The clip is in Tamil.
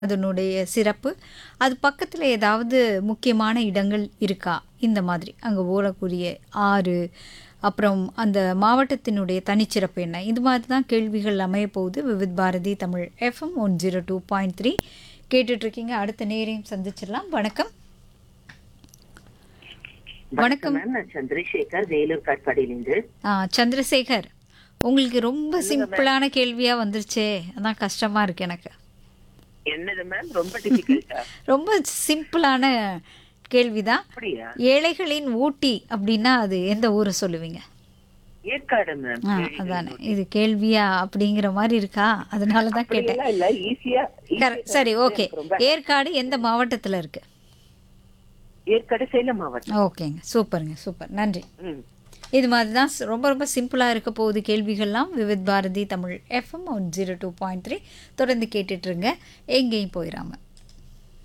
அதனுடைய சிறப்பு அது பக்கத்தில் ஏதாவது முக்கியமான இடங்கள் இருக்கா இந்த மாதிரி அங்கே ஓடக்கூடிய ஆறு அப்புறம் அந்த மாவட்டத்தினுடைய தனிச்சிறப்பு என்ன இது மாதிரி தான் கேள்விகள் அமைய போகுது Vividh Bharati Tamil FM one zero two point three கேட்டுட்ருக்கீங்க அடுத்த நேரையும் சந்திச்சிடலாம் வணக்கம் வணக்கம். மேம் நான் சந்திரசேகர் வேலூர் காட்பாடியிலிருந்து ஆ, சந்திரசேகர் உங்களுக்கு ரொம்ப சிம்பிளான கேள்வியாக வந்துருச்சே அதான் கஷ்டமாக இருக்கு எனக்கு என்னது மேம் ரொம்ப டிஃபிகல்ட்டா ரொம்ப சிம்பிளான கேள்விதான் அப்படியா ஏழைகளின் ஊட்டி அப்படின்னா அது எந்த ஊரை சொல்லுவீங்க ஏற்காடு மேம் ஆ அதானே இது கேள்வியா அப்படிங்கிற மாதிரி இருக்கா அதனால தான் கேட்டேன் அப்படியெல்லாம் இல்ல ஈஸியா கரெக்ட் சரி ஓகே ஏற்காடு எந்த மாவட்டத்தில் இருக்கு ஏற்காடு சேலம் மாவட்டம் ஓகேங்க சூப்பருங்க சூப்பர் நன்றி ம் இது மாதிரி தான் ரொம்ப ரொம்ப சிம்பிளாக இருக்க போகுது கேள்விகள்லாம் Vividh Bharati Tamil FM one zero two point three தொடர்ந்து கேட்டுட்ருங்க எங்கேயும் போயிடாமல்